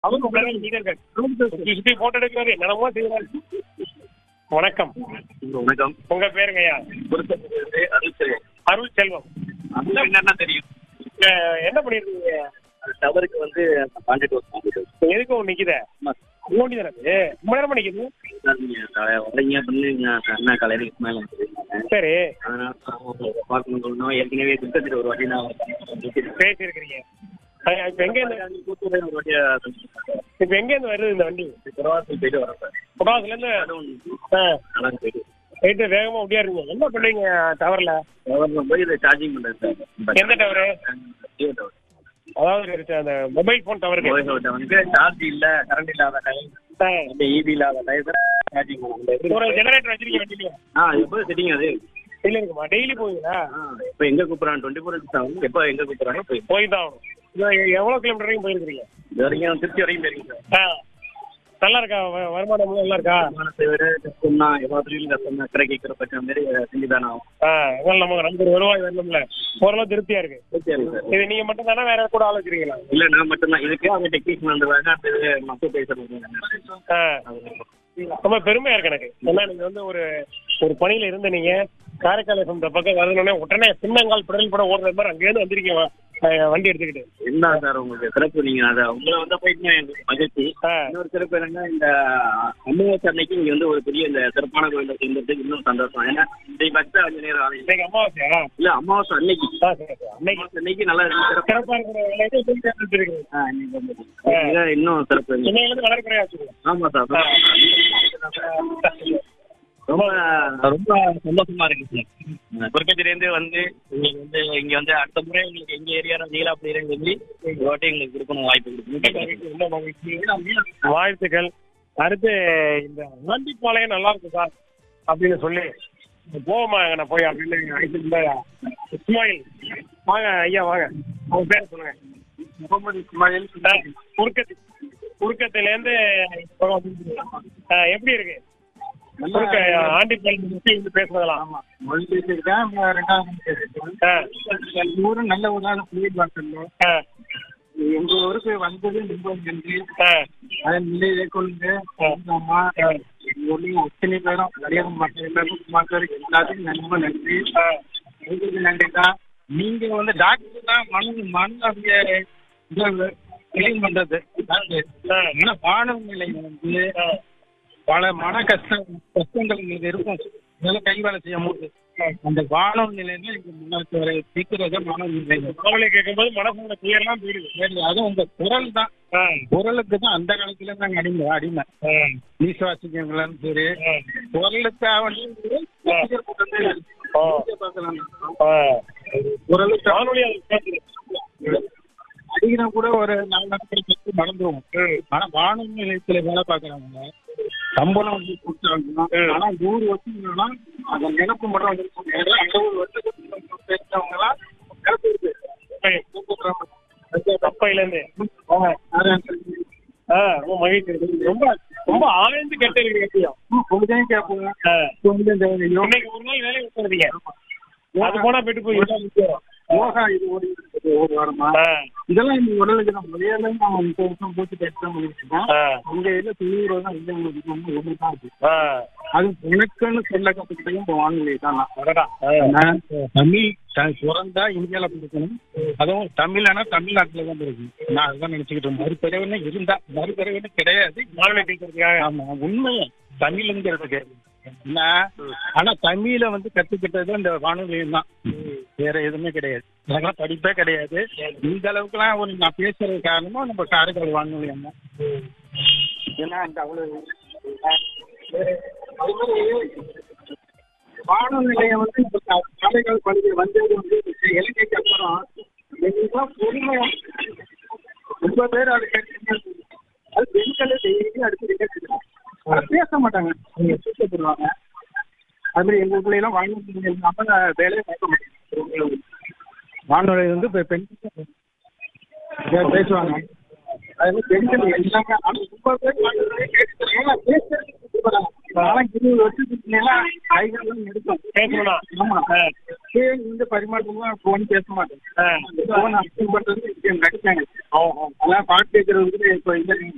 அவரும் உடனே நீங்க இருக்காரு சுத்தி சுத்தி போட்டோ எடுக்கிறாரு என்னமோ செய்யறாரு வணக்கம் வணக்கம் உங்க பேருங்க ஐயா பொருத்தப்பட்டது அருள் செல்வம் அருள் செல்வம் அது என்னன்னா தெரியும் அஹ், என்ன பண்ணிருக்கீங்க டவருக்கு வந்து கான்டாக்ட் ஒர்க் பண்ணிட்டு எதுக்கு ஒண்ணு நிக்குத ஓண்டி தானே அது ரொம்ப நேரமா நிக்குது நீங்க வரீங்க பண்ணுங்க அண்ணா கலைஞருக்கு மேல வந்துருக்காங்க சரி அதனால பார்க்கணும் சொல்லணும் ஏற்கனவே கிட்டத்தட்ட ஒரு வாட்டி நான் பேசி இருக்கிறீங்க இப்ப எங்க இருந்து கூத்தூர்ல ஒரு வாட்டி இப்ப எங்க இருந்து வருது இந்த வண்டி பிரவாசம் போயிட்டு வரேன் சார் புடாசுல இருந்து ஆ, நல்லா போயிட்டு போயிட்டு வேகமா ஒடியாருங்க என்ன பண்ணுவீங்க டவர்ல டவர்ல போய் இதை சார்ஜிங் பண்றேன் சார் எந்த டவரு ஜியோ டவர் அதாவது இருக்கு அந்த மொபைல் போன் டவருக்கு மொபைல் வந்து சார்ஜ் இல்ல கரண்ட் இல்லாத டைம் ஆ, இந்த ஈபி இல்லாத டைம் சார்ஜிங் ஒரு பண்ணுவோம் ஜெனரேட்டர் வச்சிருக்கீங்க வண்டியில ஆ எப்போ செட்டிங் அது இல்ல இருக்குமா டெய்லி போவீங்களா ஆ, இப்ப எங்க கூப்பிடுறான் டுவெண்ட்டி ஃபோர் ஹவர்ஸ் ஆகும் எப்போ எங்க கூப்பிடுறாங்க போய் போய் தான் ஆகணும் இது எவ்வளவு கிலோமீட்டர் வரைக்கும் போயிருக்கிறீங்க இது வரைக்கும் திருச்சி வரைக்கும் போயிருக்கேன் சார் ஆ, நல்லா இருக்கா வ- வருமானம் நல்லா இருக்கா வருமானத்தை விட கஷ்டம் தான் எல்லாத்துலயும் கஷ்டம் தான் கடை கேட்கிற பட்சம் மாதிரி செஞ்சுதானே ஆகும் ஆ, அதனால நமக்கு நமக்கு ஒரு வருவாய் வரணும்ல ஓரளவு திருப்தியா இருக்கு சரி சார் இது நீங்க மட்டும் தானே வேற கூட ஆள் வச்சிருக்கீங்களா இல்ல நான் மட்டும்தான் இதுக்கு அவங்க டெக்னீஷியன் வந்துருவாங்க அந்த இது மக்கள் பேசுறது ஆ, ரொம்ப பெருமையா இருக்கு எனக்கு ஏன்னா நீங்க வந்து ஒரு ஒரு பணியில இருந்த நீங்க காரைக்கால் FM இந்த பக்கம் வரணும்னே உடனே சின்னங்கால் பிடல் படம் ஓடுற மாதிரி அங்கேயிருந்து வந்திருக்கீங்க அஹ், வண்டி எடுத்துக்கிட்டு என்ன சார் உங்களுக்கு சிறப்பு நீங்க அதை உங்களை வந்தா போயிட்டு எங்களுக்கு மகிழ்ச்சி ஆ, இன்னொரு சிறப்பு என்னன்னா இந்த அம்மாவாசை அன்னைக்கு இங்க வந்து ஒரு பெரிய இந்த சிறப்பான கோயில சேர்ந்ததுக்கு இன்னும் சந்தோஷம் ஏன்னா இந்த பக்த ஆஞ்சநேயர் ஆலயம் இன்னைக்கு அமாவாசையா இல்ல அமாவாசை அன்னைக்கு ஆ, சரி, சரி. அன்னைக்கு அமாவாசை அன்னைக்கு நல்லா இருக்கு சிறப்பா சிறப்பா இருக்கிற வேலையை போய் சேர்ந்துருக்கீங்க ஆ, இன்னைக்கு வந்து இதுதான் இன்னும் சிறப்பு இருக்கு. சென்னையில இருந்து வளர்க்குறையா வச்சுக்கோங்க ஆமா சார் ரொம்ப ரொம்ப சந்தோஷமா இருக்கு சார் குறுக்கத்திலேருந்து வந்து உங்களுக்கு வந்து இங்க வந்து அடுத்த முறை உங்களுக்கு எங்க ஏரியால நீலா பிள்ளைங்க சொல்லி ஒரு வாட்டி எங்களுக்கு கொடுக்கணும் வாய்ப்பு கொடுக்கணும் ரொம்ப மகிழ்ச்சி. வாழ்த்துக்கள் அடுத்து இந்த ஆண்டிப்பாளையம் நல்லா இருக்கு சார் அப்படின்னு சொல்லி போவோமா நான் போய் அப்படின்னு அழைச்சிட்டு இருந்தா, இஸ்மாயில் வாங்க ஐயா வாங்க உங்க பேர் சொல்லுங்க முகமது இஸ்மாயில் ஆ, குறுக்கத்து குறுக்கத்துல இருந்து இந்த பக்கம் வந்துருக்கீங்க. ஆ, எப்படி இருக்கு குறுக்க ஆண்டிப்பாளையம் பத்தி வந்து பேசுனதெல்லாம் மொழி பேசியிருக்கேன் ரெண்டாவது பேசியிருக்கேன் ஆ, ஊரும் நல்ல ஊராக புளிய வாசல்ல ஆ, எங்க ஊருக்கு வந்தது ரொம்ப நன்றி ஆ, அதன் நிலையை கொண்டு அம்மா எங்க ஊர்லயும் அத்தனை பேரும் நிறைய மக்கள் எல்லாருக்கும் மக்கள் எல்லாத்துக்கும் ரொம்ப நன்றி ஆ. உங்களுக்கு நன்றி தான் நீங்க வந்து டாக்டர் தான் மனு மனு அப்படியே கிளீன் பண்றது ஆ. ஏன்னா வானவ நிலையம் வந்து ஆ. பல மன கஷ்டம் கஷ்டங்கள் உங்களுக்கு இருக்கும் இதெல்லாம் கை வேலை செய்ய முடியுது அந்த வானவ நிலையம் எங்க முன்னாடி வர சீக்கிரம் மாணவ நிலையம் கவலை கேட்கும்போது மனசுல துயரெல்லாம் போயிடுது சரி, அதுவும் உங்க குரல் தான் ஆ, குரலுக்கு தான் அந்த காலத்துல நாங்க அடிமை அடிமை ஆ, நீசுவாசிக்கங்களும் சரி ஆ. குரலுக்கு வந்து ஆ. பார்க்கலாம் ஆ. குரலுக்கு வானொலி அது கேட்குது. அடிக்கினா கூட ஒரு நாலு நாட்கள் பத்து மறந்துருவோம் ம். ஆனா வானொலி நிலையத்துல வேலை பார்க்கறவங்க சம்பளம் வந்து கொடுத்தாங்க ஆனா நூறு வருஷம்னா அந்த நினைப்பு மட்டும் வந்து அறுபது வருஷத்துக்கு பேசுறவங்க எல்லாம் நினைப்பு இருக்கு கப்பையில இருந்து ஆ, ரொம்ப மகிழ்ச்சி இருக்கு. ரொம்ப ரொம்ப ஆழ்ந்து கேட்டு இருக்கீங்க கொஞ்சம் கேட்போங்க ஆ. கொஞ்சம் தேவையோ இன்னைக்கு ஒரு நாள் வேலையை விட்டுறீங்க அது போனா போயிட்டு போய் யோகா முக்கியம். யோகா இது ஒரு ஒரு வாரமா ஆ, இதெல்லாம் இந்த உடலுக்கு நம்ம முதல்ல நான் முப்பது வருஷம் போட்டு பேச முடிச்சுட்டேன் ஆ, உங்க இதுல தொண்ணூறு தான் இல்லை உங்களுக்கு வந்து ஒன்று தான் இருக்கு ஆ. அது எனக்குன்னு சொல்ல கற்றுக்கிட்டையும் இப்போ வாங்கலையே தான் நான். அடடா. ஆ. நான் தமிழ் த- பிறந்தா இந்தியால பிறக்கணும் அதுவும் தமிழ்னா தமிழ்நாட்டுல தான் பிறக்கணும் நான் அதுதான் நினைச்சுக்கிட்டு மறுபிறவின்னு இருந்தா மறுபிறவின்னு கிடையாது வானொலி கேட்கறதுக்காக ஆமா உண்மையா தமிழ்ங்கிறதுக்கு என்ன ஆனா தமிழை வந்து கத்துக்கிட்டது இந்த வானொலியும் தான் வேற எதுவுமே கிடையாது எனக்கெல்லாம் படிப்பே கிடையாது இந்த அளவுக்குலாம் ஒரு நான் பேசுறது காரணமும் நம்ம காரைக்கால் வானொலியம் தான் ஏன்னா அந்த அவ்வளவு அது மாதிரி வானொலி நிலையம் வந்து இப்போ கா- காரைக்கால் பகுதியில் வந்தது வந்து இலங்கைக்கு அப்புறம் எங்களுக்குலாம் பொறுமையா ரொம்ப பேர் அது கேட்டு அது பெண்களை டெய்லி அடுத்து கேட்டுருக்காங்க ஆனா பேச மாட்டாங்க அவங்க சூட்டப்படுவாங்க அது மாதிரி எங்க ஊர்ல எல்லாம் வானொலி நிலையம் இல்லாம வேலையை பார்க்க மாட்டாங்க வானொலி வந்து இப்போ பெண்கள் பே- பேசுவாங்க அது மாதிரி பெண்கள் எல்லாமே ஆனா ரொம்ப பேர் வானொலியை கேட்டுக்கிறாங்க பேசுறதுக்கு கூப்பிடுறாங்க. நான்லாம் இருபது வருஷத்துக்கு மேல கைகாலம் எடுக்கும் பேசணும்னா ஆமா ஆ. பேர் வந்து பரிமாற்றம்லாம் ஃபோன் பேச மாட்டேன் ஆ. ஃபோன் அப்டேட் பண்றது நடிச்சாங்க ஓ, ஓ. அதான் பாட்டு கேட்கறது வந்து இப்போ இந்த